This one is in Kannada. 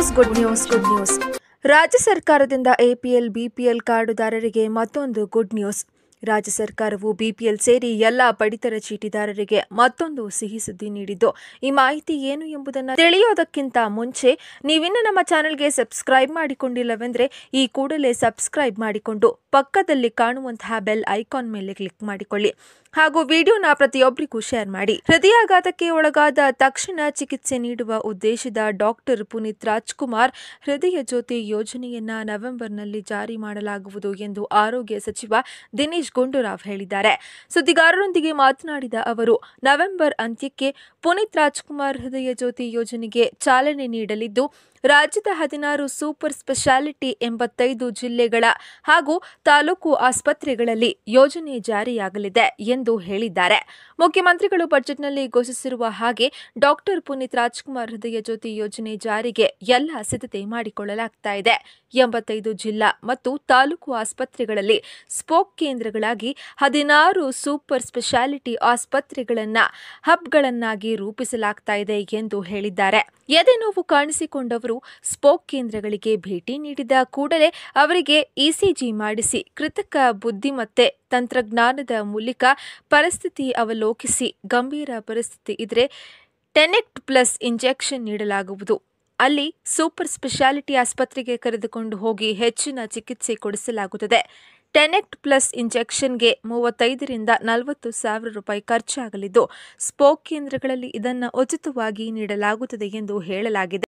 news good news good news ರಾಜ್ಯ ಸರ್ಕಾರದಿಂದ ಎಪಿಎಲ್ ಬಿಪಿಎಲ್ ಕಾರ್ಡುದಾರರಿಗೆ ಮತ್ತೊಂದು ಗುಡ್ ನ್ಯೂಸ್ ರಾಜ್ಯ ಸರ್ಕಾರವು ಬಿಪಿಎಲ್ ಸೇರಿ ಎಲ್ಲ ಪಡಿತರ ಚೀಟಿದಾರರಿಗೆ ಮತ್ತೊಂದು ಸಿಹಿ ಸುದ್ದಿ ನೀಡಿದ್ದು ಈ ಮಾಹಿತಿ ಏನು ಎಂಬುದನ್ನು ತಿಳಿಯೋದಕ್ಕಿಂತ ಮುಂಚೆ ನೀವಿನ್ನು ನಮ್ಮ ಚಾನೆಲ್ಗೆ ಸಬ್ಸ್ಕ್ರೈಬ್ ಮಾಡಿಕೊಂಡಿಲ್ಲವೆಂದರೆ ಈ ಕೂಡಲೇ ಸಬ್ಸ್ಕ್ರೈಬ್ ಮಾಡಿಕೊಂಡು ಪಕ್ಕದಲ್ಲಿ ಕಾಣುವಂತಹ ಬೆಲ್ ಐಕಾನ್ ಮೇಲೆ ಕ್ಲಿಕ್ ಮಾಡಿಕೊಳ್ಳಿ ಹಾಗೂ ವಿಡಿಯೋನ ಪ್ರತಿಯೊಬ್ಬರಿಗೂ ಶೇರ್ ಮಾಡಿ ಹೃದಯಾಘಾತಕ್ಕೆ ಒಳಗಾದ ತಕ್ಷಣ ಚಿಕಿತ್ಸೆ ನೀಡುವ ಉದ್ದೇಶದ ಡಾಕ್ಟರ್ ಪುನೀತ್ ರಾಜ್ಕುಮಾರ್ ಹೃದಯ ಜ್ಯೋತಿ ಯೋಜನೆಯನ್ನ ನವೆಂಬರ್ನಲ್ಲಿ ಜಾರಿ ಮಾಡಲಾಗುವುದು ಎಂದು ಆರೋಗ್ಯ ಸಚಿವ ದಿನೇಶ್ ಗುಂಡೂರಾವ್ ಹೇಳಿದ್ದಾರೆ ಸುದ್ದಿಗಾರರೊಂದಿಗೆ ಮಾತನಾಡಿದ ಅವರು ನವೆಂಬರ್ ಅಂತ್ಯಕ್ಕೆ ಪುನೀತ್ ರಾಜ್ಕುಮಾರ್ ಹೃದಯ ಜ್ಯೋತಿ ಯೋಜನೆಗೆ ಚಾಲನೆ ನೀಡಲಿದ್ದು ರಾಜ್ಯದ ಹದಿನಾರು ಸೂಪರ್ ಸ್ಪೆಷಾಲಿಟಿ ಎಂಬತ್ತೈದು ಜಿಲ್ಲೆಗಳ ಹಾಗೂ ತಾಲೂಕು ಆಸ್ಪತ್ರೆಗಳಲ್ಲಿ ಯೋಜನೆ ಜಾರಿಯಾಗಲಿದೆ ಎಂದು ಹೇಳಿದ್ದಾರೆ ಮುಖ್ಯಮಂತ್ರಿಗಳು ಬಜೆಟ್ನಲ್ಲಿ ಘೋಷಿಸಿರುವ ಹಾಗೆ ಡಾಕ್ಟರ್ ಪುನೀತ್ ರಾಜ್ಕುಮಾರ್ ಹೃದಯ ಜ್ಯೋತಿ ಯೋಜನೆ ಜಾರಿಗೆ ಎಲ್ಲ ಸಿದ್ಧತೆ ಮಾಡಿಕೊಳ್ಳಲಾಗ್ತಾ ಇದೆ ಎಂಬತ್ತೈದು ಜಿಲ್ಲಾ ಮತ್ತು ತಾಲೂಕು ಆಸ್ಪತ್ರೆಗಳಲ್ಲಿ ಸ್ಪೋಕ್ ಕೇಂದ್ರಗಳಾಗಿ ಹದಿನಾರು ಸೂಪರ್ ಸ್ಪೆಷಾಲಿಟಿ ಆಸ್ಪತ್ರೆಗಳನ್ನ ಹಬ್ಗಳನ್ನಾಗಿ ರೂಪಿಸಲಾಗ್ತಾ ಇದೆ ಎಂದು ಹೇಳಿದ್ದಾರೆ ಎದೆ ನೋವು ಕಾಣಿಸಿಕೊಂಡವರು ಸ್ಪೋಕ್ ಕೇಂದ್ರಗಳಿಗೆ ಭೇಟಿ ನೀಡಿದ ಕೂಡಲೇ ಅವರಿಗೆ ಇಸಿಜಿ ಮಾಡಿಸಿ ಕೃತಕ ಬುದ್ಧಿಮತ್ತೆ ತಂತ್ರಜ್ಞಾನದ ಮೂಲಕ ಪರಿಸ್ಥಿತಿ ಅವಲೋಕಿಸಿ ಗಂಭೀರ ಪರಿಸ್ಥಿತಿ ಇದ್ರೆ ಟೆನೆಕ್ಟ್ ಪ್ಲಸ್ ಇಂಜೆಕ್ಷನ್ ನೀಡಲಾಗುವುದು ಅಲ್ಲಿ ಸೂಪರ್ ಸ್ಪೆಷಾಲಿಟಿ ಆಸ್ಪತ್ರೆಗೆ ಕರೆದುಕೊಂಡು ಹೋಗಿ ಹೆಚ್ಚಿನ ಚಿಕಿತ್ಸೆ ಕೊಡಿಸಲಾಗುತ್ತದೆ ಟೆನೆಕ್ಟ್ ಪ್ಲಸ್ ಇಂಜೆಕ್ಷನ್ಗೆ ಮೂವತ್ತೈದರಿಂದ ನಲವತ್ತು ಸಾವಿರ ರೂಪಾಯಿ ಖರ್ಚಾಗಲಿದ್ದು ಸ್ಪೋಕ್ ಕೇಂದ್ರಗಳಲ್ಲಿ ಇದನ್ನು ಉಚಿತವಾಗಿ ನೀಡಲಾಗುತ್ತದೆ ಎಂದು ಹೇಳಲಾಗಿದೆ